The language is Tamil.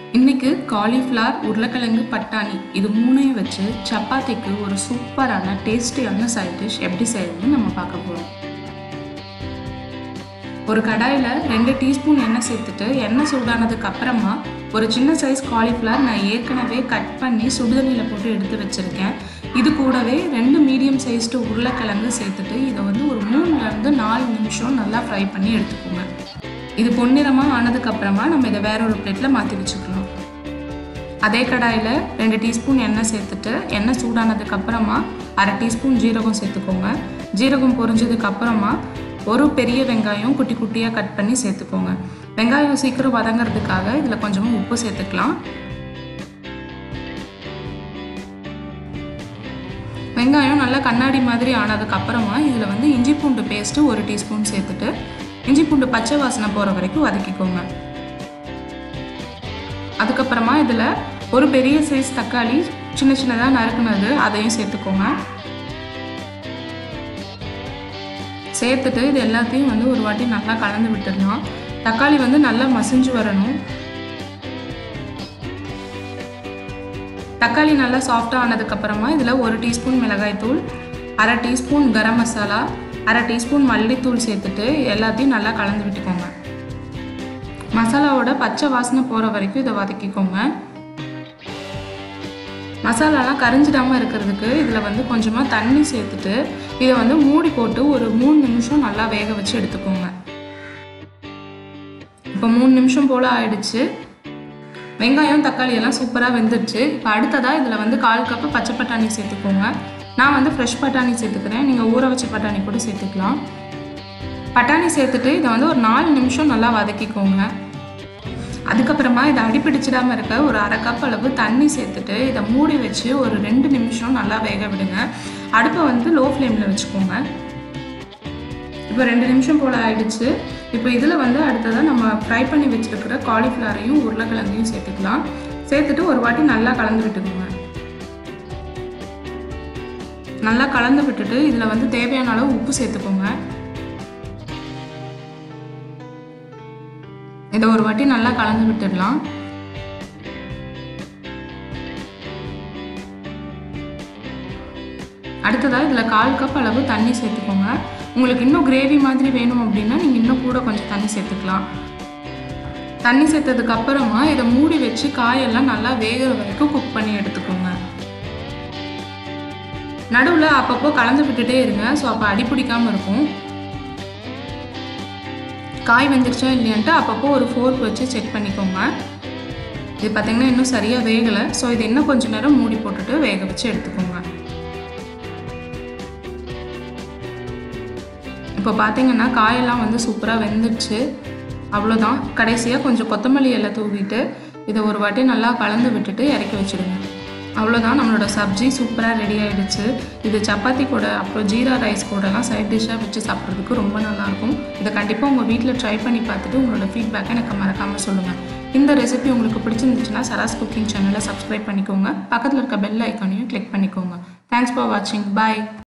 இன்னைக்கு காலிஃப்ளவர் உருளைக்கிழங்கு பட்டாணி இது மூணையும் வச்சு சப்பாத்திக்கு ஒரு சூப்பரான டேஸ்டியான சைட் டிஷ் எப்படி செய்யறதுன்னு நம்ம பார்க்க போகிறோம் ஒரு கடாயில் ரெண்டு டீஸ்பூன் எண்ணெய் சேர்த்துட்டு எண்ணெய் சூடானதுக்கு அப்புறமா ஒரு சின்ன சைஸ் காலிஃப்ளவர் நான் ஏற்கனவே கட் பண்ணி சுடுதண்ணியில் போட்டு எடுத்து வச்சுருக்கேன் இது கூடவே ரெண்டு மீடியம் சைஸ்டு உருளைக்கிழங்கு சேர்த்துட்டு இதை வந்து ஒரு மூணுலேருந்து நாலு நிமிஷம் நல்லா ஃப்ரை பண்ணி எடுத்துக்கோங்க இது பொன்னிறமாக ஆனதுக்கப்புறமா நம்ம இதை வேற ஒரு பிளேட்டில் மாற்றி வச்சுக்கலாம் அதே கடாயில் ரெண்டு டீஸ்பூன் எண்ணெய் சேர்த்துட்டு எண்ணெய் சூடானதுக்கு அப்புறமா அரை டீஸ்பூன் ஜீரகம் சேர்த்துக்கோங்க ஜீரகம் பொரிஞ்சதுக்கு அப்புறமா ஒரு பெரிய வெங்காயம் குட்டி குட்டியாக கட் பண்ணி சேர்த்துக்கோங்க வெங்காயம் சீக்கிரம் வதங்கிறதுக்காக இதில் கொஞ்சமாக உப்பு சேர்த்துக்கலாம் வெங்காயம் நல்லா கண்ணாடி மாதிரி ஆனதுக்கு அப்புறமா இதில் வந்து இஞ்சி பூண்டு பேஸ்ட்டு ஒரு டீஸ்பூன் சேர்த்துட்டு இஞ்சி பூண்டு பச்சை வாசனை போகிற வரைக்கும் வதக்கிக்கோங்க அதுக்கப்புறமா இதில் ஒரு பெரிய சைஸ் தக்காளி சின்ன சின்னதாக நறுக்குனது அதையும் சேர்த்துக்கோங்க சேர்த்துட்டு இது எல்லாத்தையும் வந்து ஒரு வாட்டி நல்லா கலந்து விட்டுடலாம் தக்காளி வந்து நல்லா மசிஞ்சு வரணும் தக்காளி நல்லா சாஃப்டாக ஆனதுக்கப்புறமா இதில் ஒரு டீஸ்பூன் மிளகாய்த்தூள் அரை டீஸ்பூன் கரம் மசாலா அரை டீஸ்பூன் மல்லித்தூள் சேர்த்துட்டு எல்லாத்தையும் நல்லா கலந்து விட்டுக்கோங்க மசாலாவோட பச்சை வாசனை போகிற வரைக்கும் இதை வதக்கிக்கோங்க மசாலாலாம் கரிஞ்சிடாமல் இருக்கிறதுக்கு இதில் வந்து கொஞ்சமாக தண்ணி சேர்த்துட்டு இதை வந்து மூடி போட்டு ஒரு மூணு நிமிஷம் நல்லா வேக வச்சு எடுத்துக்கோங்க இப்போ மூணு நிமிஷம் போல் ஆயிடுச்சு வெங்காயம் தக்காளி எல்லாம் சூப்பராக வெந்துடுச்சு இப்போ அடுத்ததாக இதில் வந்து கால் கப்பு பச்சை பட்டாணி சேர்த்துக்கோங்க நான் வந்து ஃப்ரெஷ் பட்டாணி சேர்த்துக்கிறேன் நீங்கள் ஊற வச்ச பட்டாணி கூட சேர்த்துக்கலாம் பட்டாணி சேர்த்துட்டு இதை வந்து ஒரு நாலு நிமிஷம் நல்லா வதக்கிக்கோங்க அதுக்கப்புறமா இதை அடிப்பிடிச்சிடாமல் இருக்க ஒரு அரை கப் அளவு தண்ணி சேர்த்துட்டு இதை மூடி வச்சு ஒரு ரெண்டு நிமிஷம் நல்லா வேக விடுங்க அடுப்பை வந்து லோ ஃப்ளேமில் வச்சுக்கோங்க இப்போ ரெண்டு நிமிஷம் போல் ஆயிடுச்சு இப்போ இதில் வந்து அடுத்ததாக நம்ம ஃப்ரை பண்ணி வச்சுருக்கிற காலிஃப்ளவரையும் உருளைக்கிழங்கையும் சேர்த்துக்கலாம் சேர்த்துட்டு ஒரு வாட்டி நல்லா கலந்து விட்டுக்கோங்க நல்லா கலந்து விட்டுட்டு இதில் வந்து தேவையான அளவு உப்பு சேர்த்துக்கோங்க இதை ஒரு வாட்டி நல்லா கலந்து விட்டுடலாம் அடுத்ததாக இதில் கால் கப் அளவு தண்ணி சேர்த்துக்கோங்க உங்களுக்கு இன்னும் கிரேவி மாதிரி வேணும் அப்படின்னா நீங்கள் இன்னும் கூட கொஞ்சம் தண்ணி சேர்த்துக்கலாம் தண்ணி சேர்த்ததுக்கு அப்புறமா இதை மூடி வச்சு காயெல்லாம் நல்லா வேகிற வரைக்கும் குக் பண்ணி எடுத்துக்கோங்க நடுவில் அப்பப்போ கலந்து விட்டுட்டே இருங்க ஸோ அப்போ அடி பிடிக்காமல் இருக்கும் காய் வெந்துருச்சா இல்லையான்ட்டு அப்பப்போ ஒரு ஃபோர்க் வச்சு செக் பண்ணிக்கோங்க இது பார்த்திங்கன்னா இன்னும் சரியாக வேகலை ஸோ இது இன்னும் கொஞ்சம் நேரம் மூடி போட்டுட்டு வேக வச்சு எடுத்துக்கோங்க இப்போ பார்த்தீங்கன்னா காயெல்லாம் வந்து சூப்பராக வெந்துடுச்சு அவ்வளோதான் கடைசியாக கொஞ்சம் கொத்தமல்லி எல்லாம் தூவிட்டு இதை ஒரு வாட்டி நல்லா கலந்து விட்டுட்டு இறக்கி வச்சுடுங்க அவ்வளோதான் நம்மளோட சப்ஜி சூப்பராக ரெடி ஆகிடுச்சு இது சப்பாத்தி கூட அப்புறம் ஜீரா ரைஸ் கூடலாம் சைட் டிஷ்ஷாக வச்சு சாப்பிட்றதுக்கு ரொம்ப நல்லாயிருக்கும் இதை கண்டிப்பாக உங்கள் வீட்டில் ட்ரை பண்ணி பார்த்துட்டு உங்களோட ஃபீட்பேக்கை எனக்கு மறக்காமல் சொல்லுங்கள் இந்த ரெசிபி உங்களுக்கு பிடிச்சிருந்துச்சுன்னா சராஸ் குக்கிங் சேனலை சப்ஸ்கிரைப் பண்ணிக்கோங்க பக்கத்தில் இருக்க பெல் ஐக்கானையும் கிளிக் பண்ணிக்கோங்க தேங்க்ஸ் ஃபார் வாட்சிங் பாய்